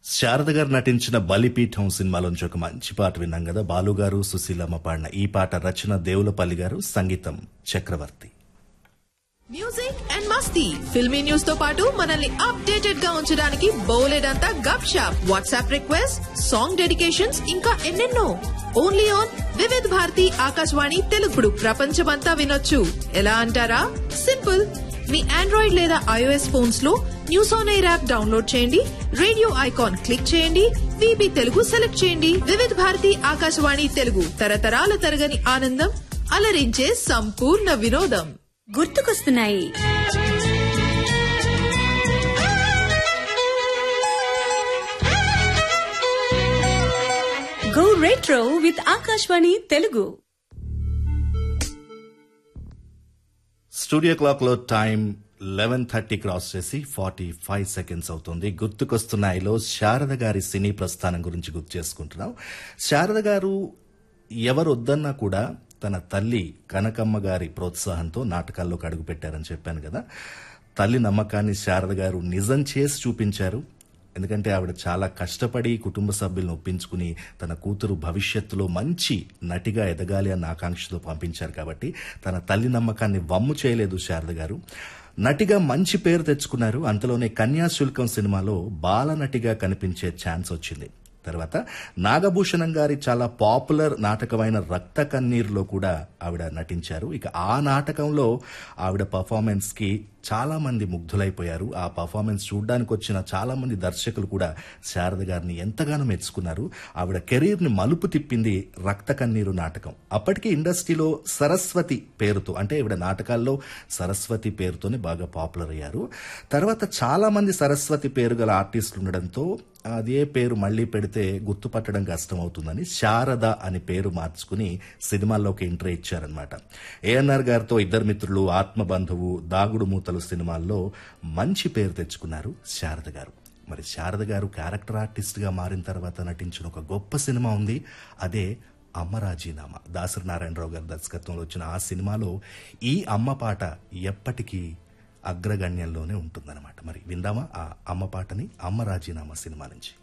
శారద గారు నటించిన బలిపీఠం సినిమాలోంచి ఒక మంచి పాట విన్నాం కదా బాలు గారు సుశీలమ్మ పాడిన ఈ పాట రచన దేవులపల్లి గారు సంగీతం చక్రవర్తి మ్యూజిక్ అండ్ మస్తీ ఫిల్మీ న్యూస్ తో పాటు మనల్ని అప్డేటెడ్ గా ఉంచడానికి బోలెడంతా గప్ షాప్ వాట్సాప్ రిక్వెస్ట్ సాంగ్ డెడికేషన్స్ ఇంకా ఎన్నెన్నో ఓన్లీ ఆన్ వివిధ్ భారతి ఆకాశవాణి తెలుగుడు ప్రపంచమంతా వినొచ్చు ఎలా అంటారా సింపుల్ మీ ఆండ్రాయిడ్ లేదా ఐఓఎస్ ఫోన్స్ లో news on air app download చేయండి రేడియో ఐకాన్ క్లిక్ చేయండి విబి తెలుగు సెలెక్ట్ చేయండి వివిధ్ భారతి ఆకాశవాణి తెలుగు తరతరాల తరగని ఆనందం అలరించే సంపూర్ణ వినోదం గుర్తుకొస్తున్నాయి go retro with Akashvani Telugu studio clock లో టైం లెవెన్ థర్టీ క్రాస్ చేసి ఫార్టీ ఫైవ్ సెకండ్స్ అవుతుంది గుర్తుకొస్తున్నాయిలో శారద గారి సినీ ప్రస్థానం గురించి గుర్తు చేసుకుంటున్నాం శారద గారు ఎవరు వద్దన్నా కూడా తన తల్లి కనకమ్మ గారి ప్రోత్సాహంతో నాటకాల్లోకి అడుగు పెట్టారని చెప్పాను కదా తల్లి నమ్మకాన్ని శారద గారు నిజం చేసి చూపించారు ఎందుకంటే ఆవిడ చాలా కష్టపడి కుటుంబ సభ్యులను ఒప్పించుకుని తన కూతురు భవిష్యత్తులో మంచి నటిగా ఎదగాలి అన్న ఆకాంక్షతో పంపించారు కాబట్టి తన తల్లి నమ్మకాన్ని వమ్ము చేయలేదు శారద గారు నటిగా మంచి పేరు తెచ్చుకున్నారు అంతలోనే కన్యాశుల్కం సినిమాలో బాల నటిగా కనిపించే ఛాన్స్ వచ్చింది తర్వాత నాగభూషణం గారి చాలా పాపులర్ నాటకమైన రక్త కన్నీరులో కూడా ఆవిడ నటించారు ఇక ఆ నాటకంలో ఆవిడ పర్ఫార్మెన్స్ కి చాలా మంది ముగ్ధులైపోయారు ఆ పర్ఫార్మెన్స్ చూడడానికి వచ్చిన చాలా మంది దర్శకులు కూడా శారద గారిని ఎంతగానో మెచ్చుకున్నారు ఆవిడ కెరీర్ ని మలుపు తిప్పింది రక్త కన్నీరు నాటకం అప్పటికి ఇండస్ట్రీలో సరస్వతి పేరుతో అంటే ఈవిడ నాటకాల్లో సరస్వతి పేరుతోనే బాగా పాపులర్ అయ్యారు తర్వాత చాలా మంది సరస్వతి పేరు గల ఆర్టిస్టులు ఉండడంతో అదే పేరు మళ్లీ పెడితే గుర్తుపట్టడం కష్టం అవుతుందని శారద అని పేరు మార్చుకుని సినిమాల్లోకి ఎంట్రీ ఇచ్చారనమాట ఏఎన్ఆర్ గారితో ఇద్దరు మిత్రులు ఆత్మబంధువు దాగుడు మూతలు సినిమాల్లో మంచి పేరు తెచ్చుకున్నారు శారద గారు మరి శారద గారు క్యారెక్టర్ ఆర్టిస్ట్ గా మారిన తర్వాత నటించిన ఒక గొప్ప సినిమా ఉంది అదే అమ్మ రాజీనామా దాసరి నారాయణరావు గారి దర్శకత్వంలో వచ్చిన ఆ సినిమాలో ఈ అమ్మ పాట ఎప్పటికీ అగ్రగణ్యంలోనే ఉంటుందన్నమాట మరి విందామా ఆ అమ్మ పాటని అమ్మ రాజీనామా సినిమా నుంచి